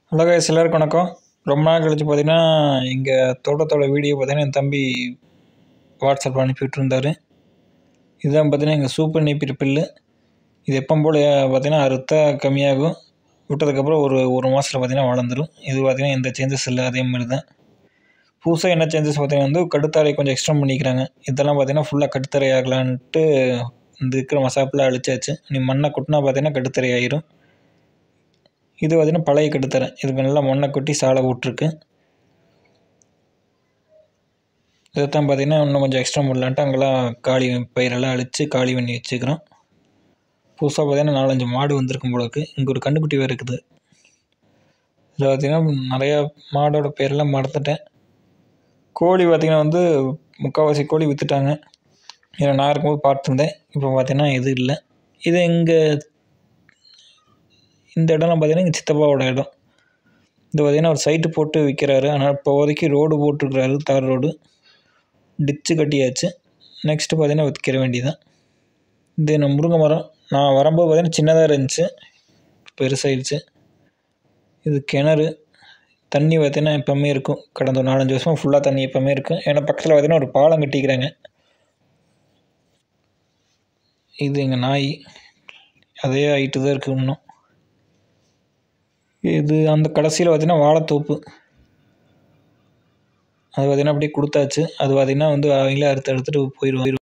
hello guys எல்லாருக்கும் வணக்கம் ரொம்ப நாள் கழிச்சு பார்த்தீங்கன்னா எங்கள் தோட்டத்தோட வீடியோ பார்த்தீங்கன்னா என் தம்பி வாட்ஸ்அப்பில் அனுப்பி விட்டுருந்தாரு இதுதான் பார்த்தீங்கன்னா எங்கள் சூப்பர் நீப்பிற பில்லு இது எப்போ போல் பார்த்தீங்கன்னா அறுத்தா கம்மியாகும் விட்டதுக்கப்புறம் ஒரு ஒரு மாதத்தில் பார்த்தீங்கன்னா வளர்ந்துடும் இது பார்த்தீங்கன்னா எந்த சேஞ்சஸ் இல்லை அதே மாதிரி தான் புதுசாக என்ன சேஞ்சஸ் பார்த்தீங்கன்னா வந்து கட்டுத்தரை கொஞ்சம் எக்ஸ்டெண்ட் பண்ணிக்கிறாங்க இதெல்லாம் பார்த்தீங்கன்னா ஃபுல்லாக கட்டுத்தரை ஆகலான்ட்டு இந்த இருக்கிற மசாப்பில் அழிச்சாச்சு நீ மண்ணை கொட்டினா பார்த்தீங்கன்னா கட்டுத்தரை ஆயிரும் இது பார்த்தீங்கன்னா பழைய கட்டுத்தரை இதுக்கு நல்லா மண்ணை கொட்டி சாலை விட்ருக்கு இதைத்தான் பார்த்தீங்கன்னா இன்னும் கொஞ்சம் எக்ஸ்ட்ரா பண்ணலான்ட்டு அங்கெல்லாம் காளி பயிரெல்லாம் அழித்து காளி பண்ணி வச்சுக்கிறோம் புதுசாக பார்த்தீங்கன்னா நாலஞ்சு மாடு வந்திருக்கும் போல இருக்குது இங்கே ஒரு கண்ணுக்குட்டி வேறு இருக்குது இதில் பார்த்தீங்கன்னா நிறையா மாடோட பேரெல்லாம் மறந்துட்டேன் கோழி பார்த்திங்கன்னா வந்து முக்கால்வாசி கோழி விற்றுட்டாங்க ஏன்னா நான் இருக்கும்போது பார்த்துருந்தேன் இப்போ பார்த்தீங்கன்னா இது இல்லை இது எங்கள் இந்த இடம்லாம் பார்த்தீங்கன்னா எங்கள் சித்தப்பாவோட இடம் இது பார்த்தீங்கன்னா ஒரு சைட்டு போட்டு விற்கிறாரு ஆனால் இப்போதைக்கு ரோடு போட்டிருக்கிறாரு தார் ரோடு டிச்சு கட்டியாச்சு நெக்ஸ்ட்டு பார்த்தீங்கன்னா விற்கிற வேண்டியதான் இது நம்ம முருங்கை மரம் நான் வரும்போது பார்த்தீங்கன்னா சின்னதாக இருந்துச்சு பெருசாகிடுச்சு இது கிணறு தண்ணி பார்த்தீங்கன்னா எப்போவுமே இருக்கும் கடந்த ஒரு நாலஞ்சு வருஷமாக ஃபுல்லாக தண்ணி எப்போவுமே இருக்கும் ஏன்னா பக்கத்தில் பார்த்தீங்கன்னா ஒரு பாலம் கட்டிக்கிறாங்க இது எங்கள் நாய் அதே ஆகிட்டு தான் இருக்குது இன்னும் இது அந்த கடைசியில் பார்த்தீங்கன்னா வாழைத்தோப்பு அது பார்த்தீங்கன்னா அப்படியே கொடுத்தாச்சு அது பார்த்தீங்கன்னா வந்து அவங்களே அறுத்து எடுத்துகிட்டு போயிடுவாங்க